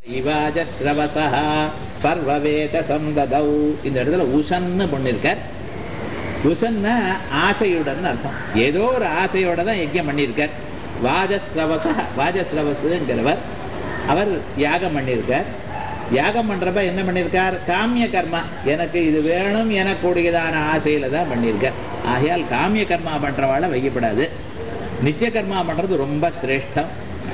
இவாஜஸ்ரவசா சர்வவேத சந்ததௌ இந்த இடத்துல உஷன்னு பண்ணிருக்கார் உஷன்னா ஆசையுடன் அர்த்தம் ஏதோ ஒரு ஆசையோட தான் யஜ்யம் பண்ணியிருக்கார் வாஜஸ்ரவச வாஜஸ்ரவசுங்கிறவர் அவர் யாகம் பண்ணியிருக்கார் யாகம் பண்றப்ப என்ன பண்ணியிருக்கார் காமிய கர்மா எனக்கு இது வேணும் எனக்கூடியதான ஆசையில தான் பண்ணியிருக்கார் ஆகையால் காமிய கர்மா பண்றவாள வைக்கப்படாது நித்திய கர்மா பண்றது ரொம்ப சிரேஷ்டம்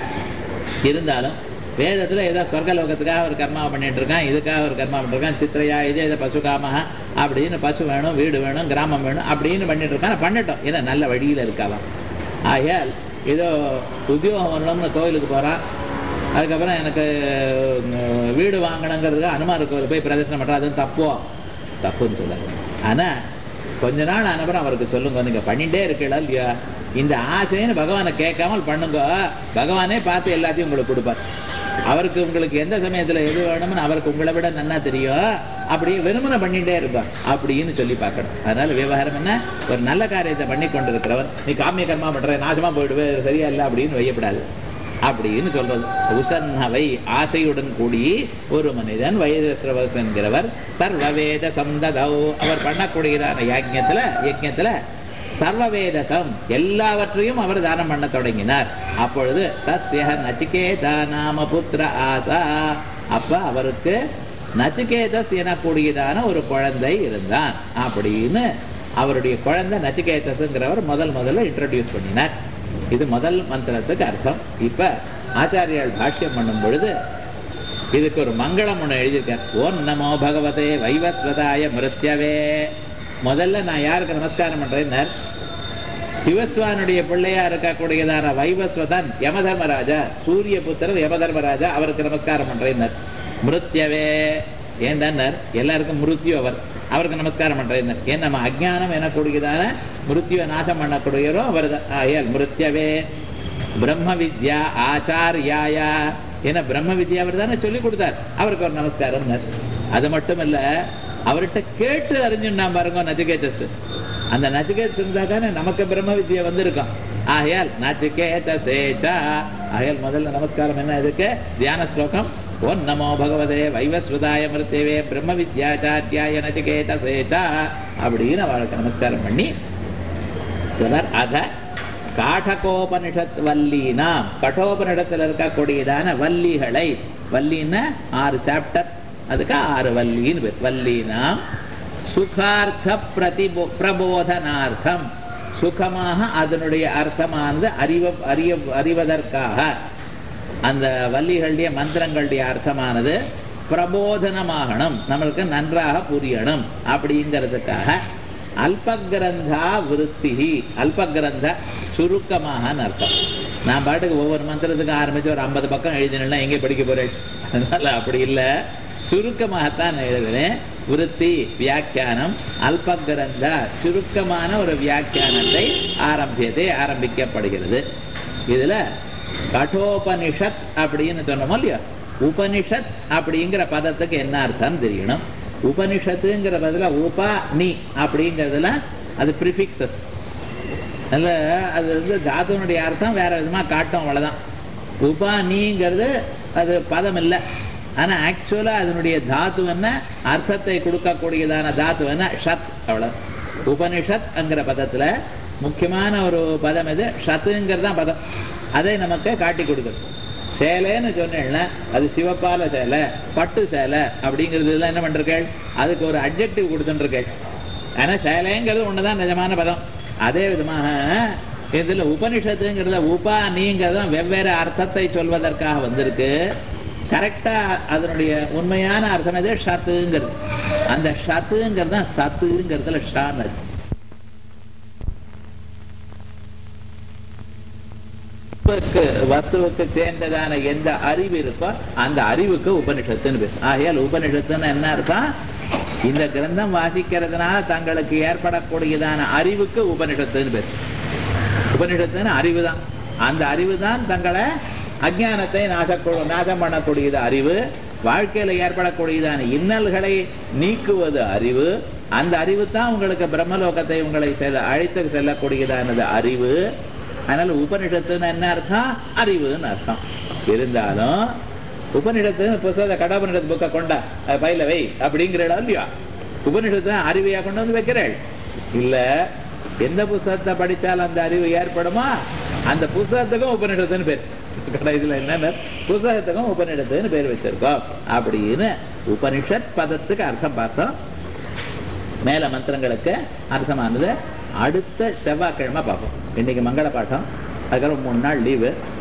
இருந்தாலும் வேதத்துல ஏதோ சொர்க்கலோகத்துக்காக ஒரு கர்மா பண்ணிட்டு இருக்கான் இதுக்காக ஒரு கர்மா பண்ணிருக்கான் சித்திரையா இது இதை பசு காமஹா அப்படின்னு பசு வேணும் வீடு வேணும் கிராமம் வேணும் அப்படின்னு பண்ணிட்டு இருக்கான் பண்ணட்டும் ஏன்னா நல்ல வழியில இருக்காவான் ஆகையால் ஏதோ உத்தியோகம் வரணும்னு கோயிலுக்கு போறான் அதுக்கப்புறம் எனக்கு உம், வீடு வாங்கணுங்கிறதுக்கு அனுமார் கோயில் போய் பிரதர்சனம் பண்றா அதுவும் தப்போ தப்புன்னு சொல்லாரு ஆனா கொஞ்ச நாள் அனுப்புறம் அவருக்கு சொல்லுங்க நீங்க பண்ணிட்டே இருக்கீங்களா இல்லையா இந்த ஆசைன்னு பகவானை கேட்காமல் பண்ணுங்க பகவானே பார்த்து எல்லாத்தையும் உங்களுக்கு கொடுப்பார் அவருக்கு உங்களுக்கு எந்த சமயத்துல எது வேணும்னு அவருக்கு உங்களை விட நன்னா தெரியும் அப்படியே வெறுமனை பண்ணிட்டே இருப்பார் அப்படின்னு சொல்லி பார்க்கணும் அதனால விவகாரம் என்ன ஒரு நல்ல காரியத்தை பண்ணி கொண்டிருக்கிறவர் நீ காமிய கர்மா பண்ற நாசமா போயிடுவே சரியா இல்லை அப்படின்னு வையப்படாது அப்படின்னு சொல்றது உசன்னவை ஆசையுடன் கூடி ஒரு மனிதன் வயதஸ்ரவஸ் என்கிறவர் சர்வவேத சந்ததௌ அவர் பண்ணக்கூடியதான யாஜ்யத்துல யஜ்யத்துல சர்வவேதசம் எல்லாவற்றையும் அவர் தானம் பண்ண தொடங்கினார் அப்பொழுது தஸ்ய நச்சிகேதா நாம புத்திர ஆசா அப்ப அவருக்கு நச்சிகேதஸ் எனக்கூடியதான ஒரு குழந்தை இருந்தான் அப்படின்னு அவருடைய குழந்தை நச்சிகேதஸ்ங்கிறவர் முதல் முதல்ல இன்ட்ரடியூஸ் பண்ணினார் இது முதல் மந்திரத்துக்கு அர்த்தம் இப்ப ஆச்சாரியால் பாஷ்யம் பண்ணும் பொழுது இதுக்கு ஒரு மங்களம் ஒண்ணு எழுதியிருக்கார் ஓம் நமோ பகவதே வைவஸ்வதாய மிருத்யவே முதல்ல நான் யாருக்கு நமஸ்காரம் பண்றேன் சிவஸ்வானுடைய பிள்ளையா இருக்கக்கூடியதான வைவஸ்வதன் யமதர்மராஜா சூரிய புத்திரர் யமதர்மராஜா அவருக்கு நமஸ்காரம் பண்றேன் மிருத்யவே ஏன்டார் எல்லாருக்கும் மிருத்யு அவர் அவருக்கு நமஸ்காரம் பண்றேன் ஏன் நம்ம அஜ்ஞானம் எனக்கூடியதான மிருத்யுவை நாசம் பண்ணக்கூடியவரோ அவர் தான் மிருத்யவே பிரம்ம வித்யா ஆச்சாரியாயா ஏன்னா பிரம்ம வித்யா அவர் தானே சொல்லி கொடுத்தார் அவருக்கு ஒரு நமஸ்காரம் அது மட்டும் இல்ல அவர்கிட்ட கேட்டு அறிஞ்சுன்னா பாருங்க நச்சிகேதஸ் அந்த நச்சிகேதஸ் இருந்தா தானே நமக்கு பிரம்ம வித்யா வந்திருக்கும் ஆகையால் நச்சிகேதசேச்சா ஆகையால் முதல்ல நமஸ்காரம் என்ன இதுக்கு தியான ஸ்லோகம் ஓம் நமோ பகவதே வைவஸ்வதாய மிருத்தேவே பிரம்ம வித்யாச்சாரியாய நச்சிகேதசேச்சா அப்படின்னு அவளுக்கு நமஸ்காரம் பண்ணி சொன்னார் அத காடகோபனிஷத் வல்லீனா கட்டோபனிடத்தில் இருக்கக்கூடியதான வள்ளிகளை வல்லின்னா ஆறு சாப்டர் அதுக்கு ஆறு வல்லின்னு பேர் வல்லீனா சுகார்த்த பிரதிபோ பிரபோதனார்த்தம் சுகமாக அதனுடைய அர்த்தமானது அறிவ அறிய அறிவதற்காக அந்த வள்ளிகளுடைய மந்திரங்களுடைய அர்த்தமானது பிரபோதனமாகணும் நம்மளுக்கு நன்றாக புரியணும் அப்படிங்கிறதுக்காக அல்பகிரந்தா விருத்தி அல்பகிரந்த சுருக்கமாக அர்த்தம் நான் பாட்டுக்கு ஒவ்வொரு மந்திரத்துக்கு ஆரம்பிச்சு ஒரு ஐம்பது பக்கம் எழுதினா எங்கே படிக்க போறேன் அதனால அப்படி இல்லை சுருக்கமாகத்தான் எழுதுறேன் விருத்தி வியாக்கியானம் அல்பகிரந்த சுருக்கமான ஒரு வியாக்கியானத்தை ஆரம்பியதே ஆரம்பிக்கப்படுகிறது இதுல கட்டோபனிஷத் அப்படின்னு சொன்னோமோ இல்லையா உபனிஷத் அப்படிங்கிற பதத்துக்கு என்ன அர்த்தம் தெரியணும் உபனிஷத்துங்கிற பதில உபா நீ அப்படிங்கிறதுல அது ப்ரிஃபிக்சஸ் அதில் அது வந்து தாத்துவனுடைய அர்த்தம் வேற விதமா காட்டும் அவ்வளவுதான் உபா நீங்கிறது அது பதம் இல்லை ஆனா ஆக்சுவலா அதனுடைய தாத்து என்ன அர்த்தத்தை கொடுக்கக்கூடியதான தாத்து என்ன ஷத் அவ்வளவு உபனிஷத் என்கிற பதத்துல முக்கியமான ஒரு பதம் எது ஷத்துங்கிறது தான் பதம் அதை நமக்கு காட்டி கொடுக்குது சேலைன்னு சொன்னேன்னா அது சிவப்பால சேலை பட்டு சேலை அப்படிங்கிறது எல்லாம் என்ன பண்றீர்கள் அதுக்கு ஒரு அப்ஜெக்டிவ் கொடுத்துருக்கேள் ஆனா சேலைங்கிறது ஒண்ணுதான் நிஜமான பதம் அதே விதமாக இதுல உபனிஷத்துங்கிறத உபா நீங்கிறத வெவ்வேறு அர்த்தத்தை சொல்வதற்காக வந்திருக்கு கரெக்டா அதனுடைய உண்மையான அர்த்தம் எது ஷத்துங்கிறது அந்த ஷத்துங்கிறது தான் சத்துங்கிறதுல ஷான் அது வஸ்துவுக்கு வஸ்துவுக்கு சேர்ந்ததான எந்த அறிவு இருக்கோ அந்த அறிவுக்கு உபனிஷத்துன்னு பேர் ஆகையால் உபனிஷத்துன்னு என்ன அர்த்தம் இந்த கிரந்தம் வாசிக்கிறதுனால தங்களுக்கு ஏற்படக்கூடியதான அறிவுக்கு உபனிஷத்துன்னு பேர் உபனிஷத்துன்னு அறிவு தான் அந்த அறிவு தான் தங்களை அஜானத்தை நாசக்கூ நாசம் பண்ணக்கூடியது அறிவு வாழ்க்கையில ஏற்படக்கூடியதான இன்னல்களை நீக்குவது அறிவு அந்த அறிவு தான் உங்களுக்கு பிரம்மலோகத்தை உங்களை செல்ல அழைத்து செல்லக்கூடியதானது அறிவு அதனால உபனிஷத்துன்னு என்ன அர்த்தம் அறிவுன்னு அர்த்தம் இருந்தாலும் உபநிடத்து புஸ்தக கடாபனிடத்து புக்கை கொண்டா அது பையில வை அப்படிங்கிற இடம் இல்லையா உபநிடத்தை அறிவையா கொண்டு வந்து வைக்கிறாள் இல்ல எந்த புஸ்தகத்தை படிச்சால் அந்த அறிவு ஏற்படுமா அந்த புஸ்தகத்துக்கும் உபநிடத்துன்னு பேர் கடைசியில் என்ன புஸ்தகத்துக்கும் உபநிடத்துன்னு பேர் வச்சிருக்கோம் அப்படின்னு உபனிஷத் பதத்துக்கு அர்த்தம் பார்த்தோம் மேல மந்திரங்களுக்கு அர்த்தமானது அடுத்த செவ்வாய்க்கிழமை பார்ப்போம் இன்னைக்கு மங்கள பாட்டம் அதுக்கப்புறம் மூணு நாள் லீவு